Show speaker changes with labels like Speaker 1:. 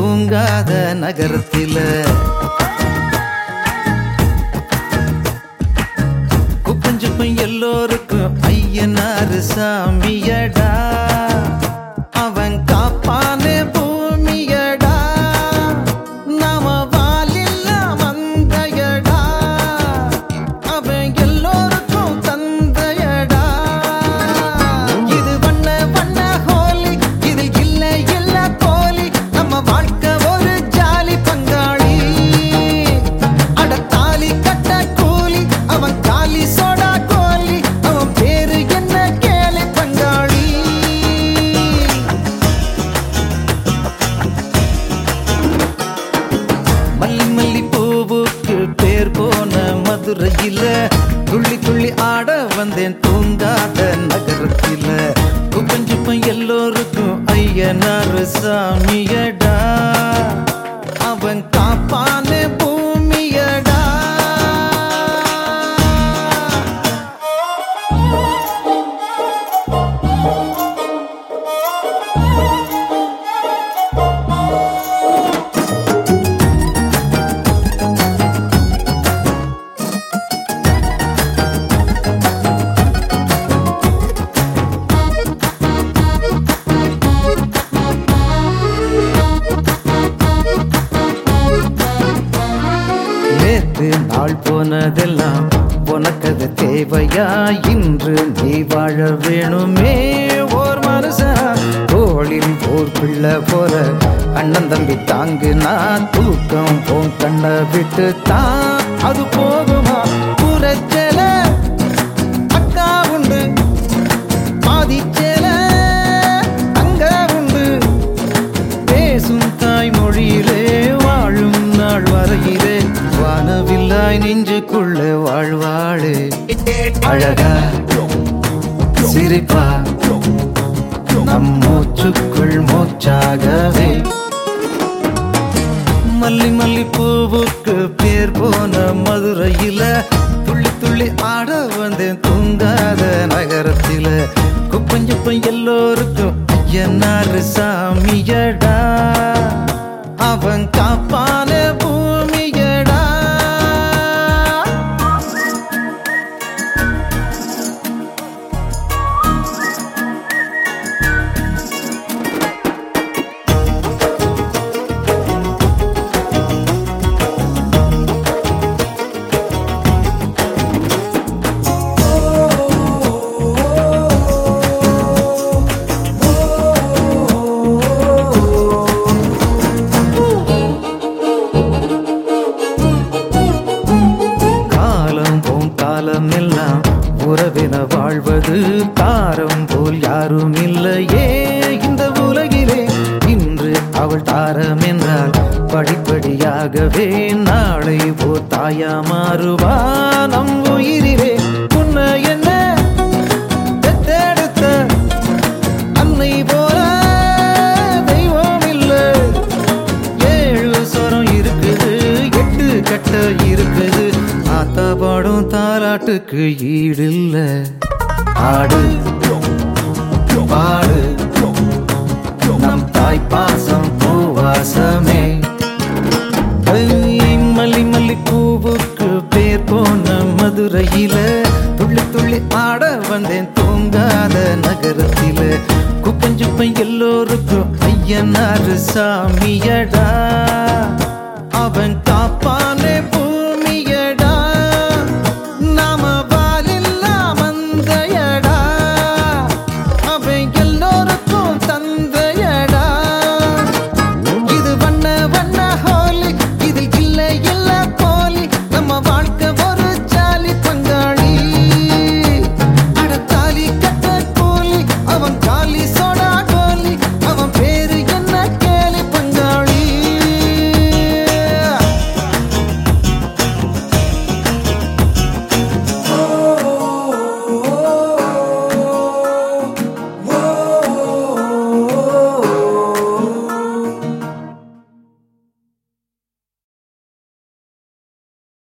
Speaker 1: தூங்காத நகரத்தில குப்பஞ்சுப்பம் எல்லோருக்கும் ஐயனாரு சாமியடா அவன் காப்பானே பூமியடா நாம வாலில்ல வந்தையடா அவன் எல்லோருக்கும் தந்தையடா இது வண்ண வண்ண ஹோலி இது இல்ல இல்ல கோலி நம்ம வாழ்க்கை ஒரு ஜாலி பங்காளி அட தாலி கட்ட கூலி அவன் காலி சோடா கோலி அவன் பேரு என்ன கேளு பங்காளி மல்லி மல்லி பூவுக்கு பேர் போன மதுரையில துள்ளி துள்ளி ஆட வந்தேன் தூங்காத நகரத்தில குப்பஞ்சுப்பம் எல்லோருக்கும் ஐயனார் சாமியடா அவன் காப்பானே பூமியடா நேற்று நாள் போனதெல்லாம் உனக்கது தேவையா இன்று நீ வாழ வேணுமே ஓர் மனுஷன் தோளில் ஓர் பிள்ளை போல அண்ணன் தம்பி தாங்கு நான் தூக்கம் போன் கண்ண விட்டு தான் அது போகுமா புறச்சல அக்கா உண்டு பாதிச்சல அங்க உண்டு பேசும் தாய்மொழியிலே வாழும் நாள் வரையிலே வானவில்லாய் நெஞ்சுக்குள்ள வாழ்வாடு அழகா சிரிப்பா நம் மூச்சுக்குள் மூச்சாகவே மல்லி மல்லி பூவுக்கு பேர் போன மதுரையில துள்ளி துள்ளி ஆட வந்தேன் தூங்காத நகரத்தில குப்பஞ்சுப்பம் எல்லோருக்கும் ஐயனாரு சாமியடா அவன் காப்பான பூமியடா காலம் போம் காலம் எல்லாம் உறவின வாழ்வது காரம் போல் யாரும் இல்லையே இந்த உலகிலே இன்று அவள் தாரம் என்றால் படிப்படியாகவே நாளை ஓர் தாயா மாறுவா நம் உயிரிலே உன்னை என்ன பெத்தெடுத்த அன்னை போல தெய்வம் இல்லை ஏழு சொரம் இருக்குது எட்டு கட்ட இருக்குது ஆத்தா பாடும் தாலாட்டுக்கு ஈடில்ல ஆடு பாடு நம் தாய் பாசம் பூவாசமே ஐ, மல்லி மல்லி பூவுக்கு பேர் போன மதுரையில துள்ளி துள்ளி ஆட வந்தேன் தூங்காத நகரத்தில குப்பஞ்சுப்பம் எல்லோருக்கும் ஐயனாரு சாமியடா அவன்